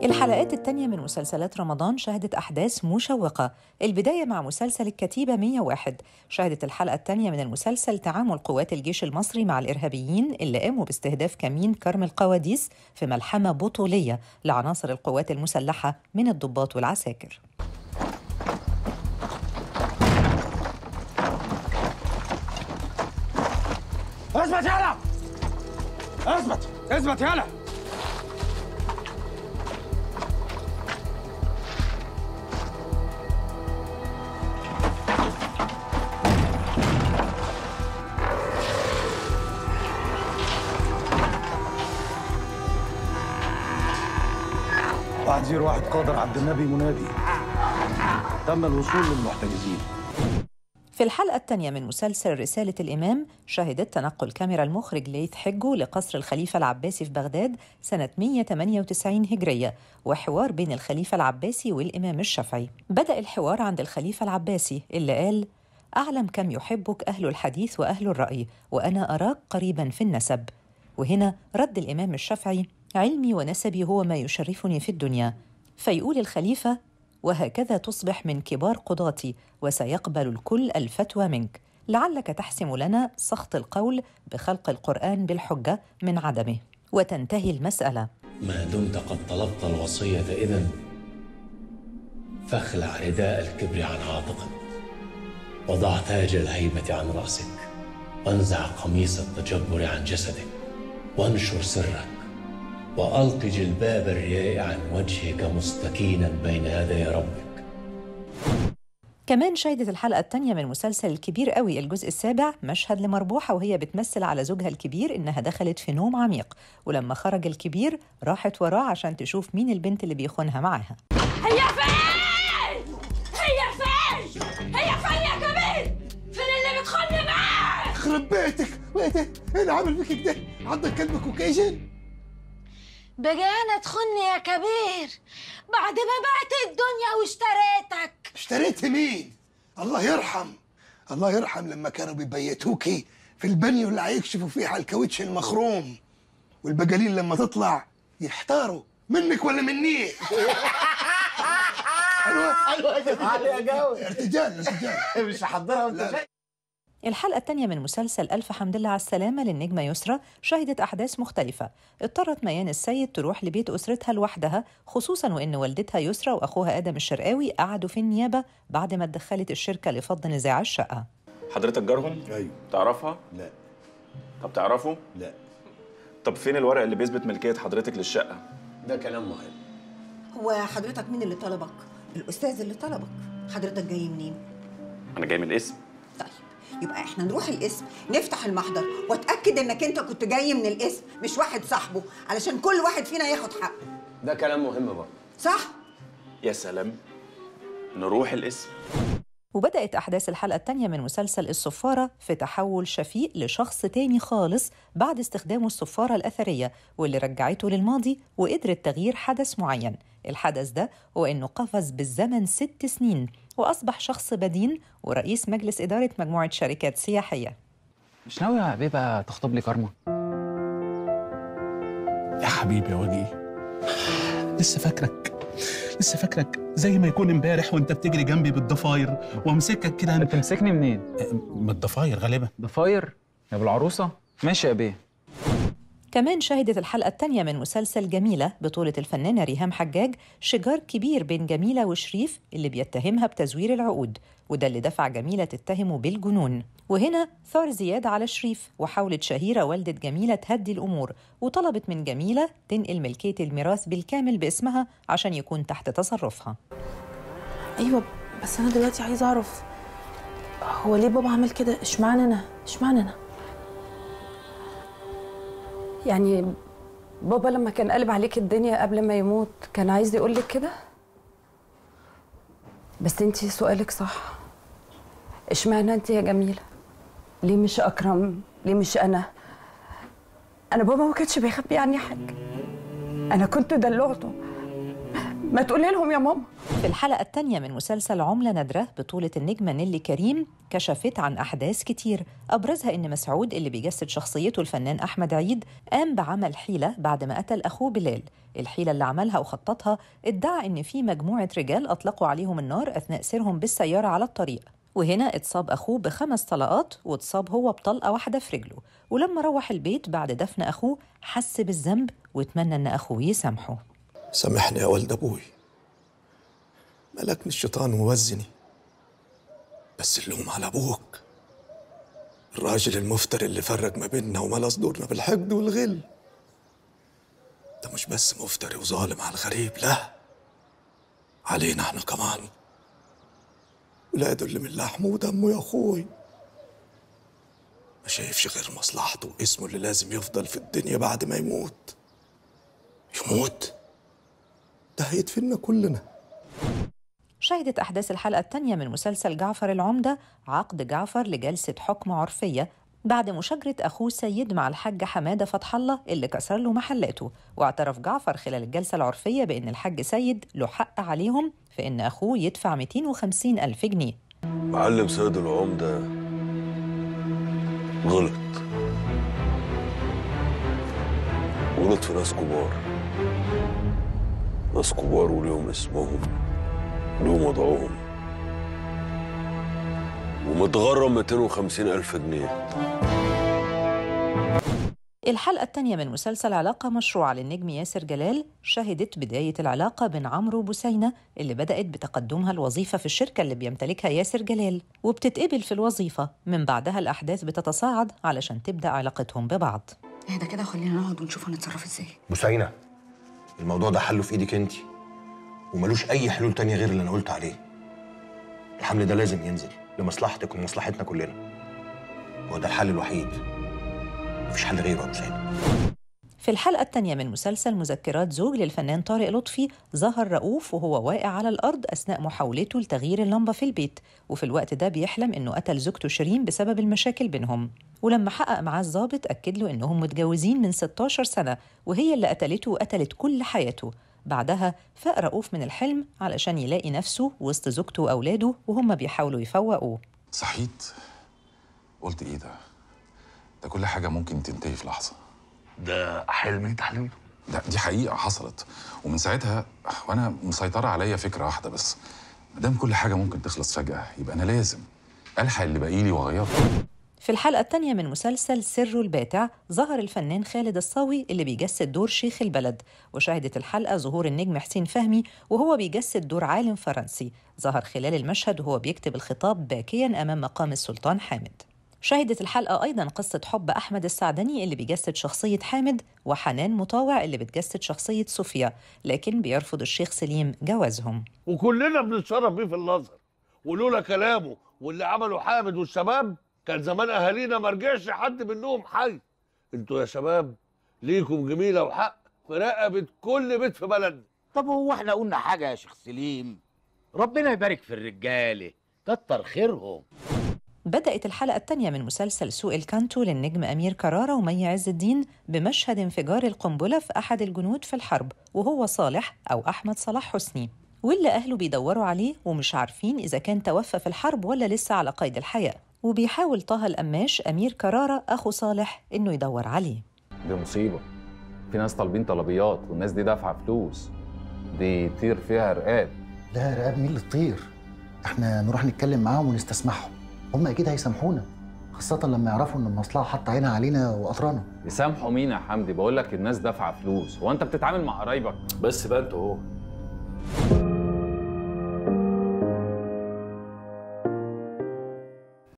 الحلقات التانية من مسلسلات رمضان شهدت أحداث مشوقة البداية مع مسلسل الكتيبة 101 شهدت الحلقة التانية من المسلسل تعامل قوات الجيش المصري مع الإرهابيين اللي قاموا باستهداف كمين كرم القواديس في ملحمة بطولية لعناصر القوات المسلحة من الضباط والعساكر اثبت يالا اثبت اثبت يالا واحد زيرو واحد قادر عبد النبي منادي تم الوصول للمحتجزين في الحلقة الثانية من مسلسل رسالة الإمام شهدت تنقل كاميرا المخرج ليث حجو لقصر الخليفة العباسي في بغداد سنة 198 هجرية وحوار بين الخليفة العباسي والإمام الشافعي بدأ الحوار عند الخليفة العباسي اللي قال أعلم كم يحبك أهل الحديث وأهل الرأي وأنا أراك قريبا في النسب وهنا رد الإمام الشافعي علمي ونسبي هو ما يشرفني في الدنيا فيقول الخليفة وهكذا تصبح من كبار قضاتي وسيقبل الكل الفتوى منك لعلك تحسم لنا سخط القول بخلق القرآن بالحجة من عدمه وتنتهي المسألة ما دمت قد طلبت الوصية إذن فاخلع رداء الكبر عن عاتقك وضع تاج الهيبة عن رأسك وانزع قميص التجبر عن جسدك وانشر سرك وألق جلباب الرياء عن وجهك مستكينا بين يدي ربك كمان شهدت الحلقة الثانية من مسلسل الكبير قوي الجزء السابع مشهد لمربوحة وهي بتمثل على زوجها الكبير إنها دخلت في نوم عميق ولما خرج الكبير راحت وراه عشان تشوف مين البنت اللي بيخونها معاها هي فين؟ هي فين؟ هي فين يا كبير؟ فين اللي بتخوني معاه؟ يخرب بيتك بيتك ايه اللي عامل فيك كده عندك كلب كوكيجن بجانا تخني يا كبير بعد ما بعت الدنيا واشتريتك اشتريت مين الله يرحم الله يرحم لما كانوا بيبيتوكي في البانيو اللي هيكشفوا فيه على الكاوتش المخروم والبجالين لما تطلع يحتاروا منك ولا مني حلوه حلوه علي يا جو ارتجال ارتجال مش هحضرها وانت جاي الحلقة الثانية من مسلسل ألف حمد لله على السلامة للنجمة يسرى شهدت أحداث مختلفة اضطرت ميان السيد تروح لبيت أسرتها لوحدها خصوصا وإن والدتها يسرى وأخوها آدم الشرقاوي قعدوا في النيابة بعد ما اتدخلت الشركة لفض نزاع الشقة حضرتك جارهم؟ ايوه تعرفها؟ لا طب تعرفه؟ لا طب فين الورق اللي بيثبت ملكية حضرتك للشقة؟ ده كلام مهم هو حضرتك مين اللي طلبك؟ الأستاذ اللي طلبك حضرتك جاي منين؟ أنا جاي من الاسم طيب يبقى احنا نروح القسم نفتح المحضر واتأكد انك انت كنت جاي من القسم مش واحد صاحبه علشان كل واحد فينا ياخد حقه ده كلام مهم برضه صح؟ يا سلام نروح الاسم وبدأت أحداث الحلقة الثانية من مسلسل الصفارة في تحول شفيق لشخص تاني خالص بعد استخدامه الصفارة الأثرية واللي رجعته للماضي وقدرت تغيير حدث معين الحدث ده هو إنه قفز بالزمن ست سنين وأصبح شخص بدين ورئيس مجلس إدارة مجموعة شركات سياحية مش ناوي يا حبيبه تخطب لي كارما يا حبيبي يا وجيه لسه فاكرك لسه فاكرك زي ما يكون امبارح وانت بتجري جنبي بالضفاير وامسكك كده انت تمسكني منين من الضفاير غالبا ضفاير يا بالعروسه ماشي يا بيه كمان شهدت الحلقة الثانية من مسلسل جميلة بطولة الفنانة ريهام حجاج شجار كبير بين جميلة وشريف اللي بيتهمها بتزوير العقود وده اللي دفع جميلة تتهمه بالجنون وهنا ثار زياد على شريف وحاولت شهيرة والدة جميلة تهدي الأمور وطلبت من جميلة تنقل ملكية الميراث بالكامل باسمها عشان يكون تحت تصرفها ايوه بس انا دلوقتي عايزه اعرف هو ليه بابا عمل كده اشمعنى انا اشمعنى انا يعني بابا لما كان قلب عليك الدنيا قبل ما يموت كان عايز يقول لك كده بس انتي سؤالك صح اشمعنى انت يا جميله ليه مش اكرم ليه مش انا انا بابا ما كانش بيخبي عني حاجه انا كنت دلوعته ما تقولي لهم يا ماما في الحلقة الثانية من مسلسل عملة نادرة بطولة النجمة نيلي كريم كشفت عن أحداث كتير أبرزها إن مسعود اللي بيجسد شخصيته الفنان أحمد عيد قام بعمل حيلة بعد ما قتل أخوه بلال الحيلة اللي عملها وخططها ادعى إن في مجموعة رجال أطلقوا عليهم النار أثناء سيرهم بالسيارة على الطريق وهنا اتصاب أخوه بخمس طلقات واتصاب هو بطلقة واحدة في رجله ولما روح البيت بعد دفن أخوه حس بالذنب واتمنى إن أخوه يسامحه سامحني يا ولد ابوي ملكني الشيطان ووزني بس اللوم على ابوك الراجل المفتري اللي فرق ما بيننا وملا صدورنا بالحقد والغل ده مش بس مفتري وظالم على الغريب لا علينا احنا كمان ولاده اللي من لحمه ودمه يا اخوي ما شايفش غير مصلحته واسمه اللي لازم يفضل في الدنيا بعد ما يموت يموت ده هيدفننا كلنا شهدت أحداث الحلقة الثانية من مسلسل جعفر العمدة عقد جعفر لجلسة حكم عرفية بعد مشاجرة أخوه سيد مع الحاج حمادة فتح الله اللي كسر له محلاته واعترف جعفر خلال الجلسة العرفية بأن الحاج سيد له حق عليهم في أن أخوه يدفع 250 ألف جنيه معلم سيد العمدة غلط غلط في ناس كبار ناس كبار وليهم اسمهم وليهم وضعهم ومتغرم 250 ألف جنيه الحلقة الثانية من مسلسل علاقة مشروعة للنجم ياسر جلال شهدت بداية العلاقة بين عمرو وبسينة اللي بدأت بتقدمها الوظيفة في الشركة اللي بيمتلكها ياسر جلال وبتتقبل في الوظيفة من بعدها الأحداث بتتصاعد علشان تبدأ علاقتهم ببعض اهدى كده وخلينا نقعد ونشوف هنتصرف ازاي بوسينة الموضوع ده حله في ايدك انت وملوش اي حلول تانية غير اللي انا قلت عليه الحمل ده لازم ينزل لمصلحتك ومصلحتنا كلنا هو ده الحل الوحيد مفيش حل غيره يا بوسينة في الحلقة الثانية من مسلسل مذكرات زوج للفنان طارق لطفي ظهر رؤوف وهو واقع على الأرض أثناء محاولته لتغيير اللمبة في البيت وفي الوقت ده بيحلم إنه قتل زوجته شيرين بسبب المشاكل بينهم ولما حقق معاه الضابط أكد له إنهم متجوزين من 16 سنة وهي اللي قتلته وقتلت كل حياته بعدها فاق رؤوف من الحلم علشان يلاقي نفسه وسط زوجته وأولاده وهم بيحاولوا يفوقوه صحيت قلت ايه ده ده كل حاجه ممكن تنتهي في لحظه ده حلم انت حلمته لا دي حقيقه حصلت ومن ساعتها وانا مسيطره عليا فكره واحده بس ما دام كل حاجه ممكن تخلص فجاه يبقى انا لازم الحق اللي باقي لي واغيره في الحلقة الثانية من مسلسل سر الباتع ظهر الفنان خالد الصاوي اللي بيجسد دور شيخ البلد وشهدت الحلقة ظهور النجم حسين فهمي وهو بيجسد دور عالم فرنسي ظهر خلال المشهد وهو بيكتب الخطاب باكيا أمام مقام السلطان حامد شهدت الحلقة أيضا قصة حب أحمد السعدني اللي بيجسد شخصية حامد وحنان مطاوع اللي بتجسد شخصية صوفيا لكن بيرفض الشيخ سليم جوازهم وكلنا بنتشرف بيه في النظر ولولا كلامه واللي عمله حامد والشباب كان زمان اهالينا ما رجعش حد منهم حي انتوا يا شباب ليكم جميله وحق في رقبه كل بيت في بلدنا طب هو احنا قلنا حاجه يا شيخ سليم ربنا يبارك في الرجاله كتر خيرهم بدأت الحلقة الثانية من مسلسل سوق الكانتو للنجم أمير كرارة ومي عز الدين بمشهد انفجار القنبلة في أحد الجنود في الحرب وهو صالح أو أحمد صلاح حسني واللي أهله بيدوروا عليه ومش عارفين إذا كان توفى في الحرب ولا لسه على قيد الحياة وبيحاول طه القماش أمير كرارة أخو صالح إنه يدور عليه دي مصيبة في ناس طالبين طلبيات والناس دي دافعة فلوس دي طير فيها رقاب لا رقاب مين اللي تطير احنا نروح نتكلم معاهم ونستسمحهم هم اكيد هيسامحونا خاصة لما يعرفوا ان المصلحة حاطة عينها علينا وقطرانا يسامحوا مين يا حمدي بقول لك الناس دافعة فلوس هو انت بتتعامل مع قرايبك بس بقى انت هو